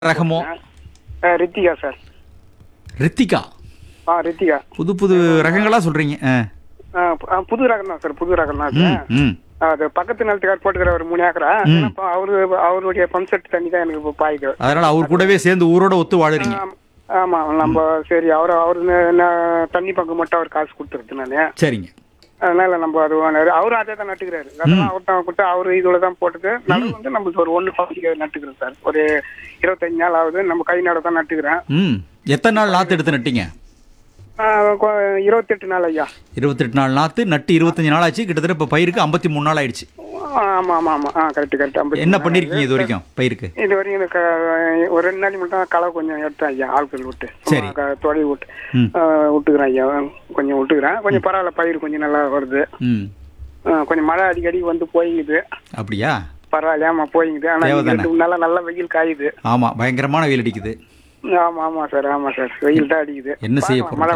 ரகமோ ஆ, ரித்திகா சார் ரித்திகா ஆ ரித்திகா புது புது ரகங்களா சொல்றீங்க ஆ. ஆ, பு- ஆ, புது ரகம் தான் சார் புது ரகம் தான் அது. ம் ம் அது பக்கத்து நிலத்துக்கார் போட்டுக்கிற ஒரு மூணு ஏக்கரா ஏன்னா இப்ப அவரு அவருடைய பம்ப் செட் தண்ணி தான் எனக்கு இப்போ பாய்க்கு அதனால அவர் கூடவே சேர்ந்து ஊரோட ஒத்து வாழுறீங்க ஆம், ஆமா நம்ம சரி அவர் அவரு ந- ந- தண்ணி பங்கு மட்டும் அவர் காசு கொடுத்துருது நானு சரிங்க அதனால நம்ம அது வாங்கினாரு அவரும் அதே தான் நட்டுக்கிறாரு அதெல்லாம் அவர் தான் கொடுத்து அவரு இதுல தான் போட்டுக்கு நடவு வந்து நம்மளுக்கு ஒரு ஒன்று பகுதிக்கு நட்டுக்கிறோம் சார் ஒரு இருபத்தஞ்சு நாள் ஆகுது நம்ம கை நட தான் நட்டுக்கிறேன் ம் எத்தனை நாள் நாற்று எடுத்து நட்டீங்க ஆ, கொ- இருபத்தெட்டு நாள் ஐயா இருபத்தெட்டு நாள் நாற்று நட்டு இருபத்தஞ்சு நாள் ஆச்சு கிட்டத்தட்ட இப்போ பயிருக்கு ஐம்பத்தி மூணு நாள் ஆயிடுச்சு ஆமா ஆமா ஆமா ஆ கரெக்ட் கரெக்ட் என்ன பண்ணிருக்கீங்க இது வரைக்கும் பயிருக்கு இது வரைக்கும் எனக்கு அஹ், ஒரு ரெண்டு நாளைக்கு மட்டும் களை கொஞ்சம் எடுத்தேன் ஐயா ஆட்கள் விட்டு சரி. சும்மா க- தொலை விட்டு ம். அஹ், விட்டுக்கிறேன் ஐயா கொஞ்சம் விட்டுக்கிறேன் கொஞ்சம் பரவாயில்ல பயிர் கொஞ்சம் நல்லா வருது ம் அஹ், கொஞ்சம் மழை அடிக்கடி வந்து போயிங்குது அப்படியா பரவாயில்ல ஆமா போயிங்குது ஆனா இங்க தேவைதானே. ரெண்டு மூணு நாளா நல்லா வெயில் காயுது ஆமா பயங்கரமான வெயில் அடிக்குது ஆமா ஆமா சார் ஆமா சார் வெயில் தான் அடிக்குது என்ன செய்ய பார்க்கலாம், போறோம் மழை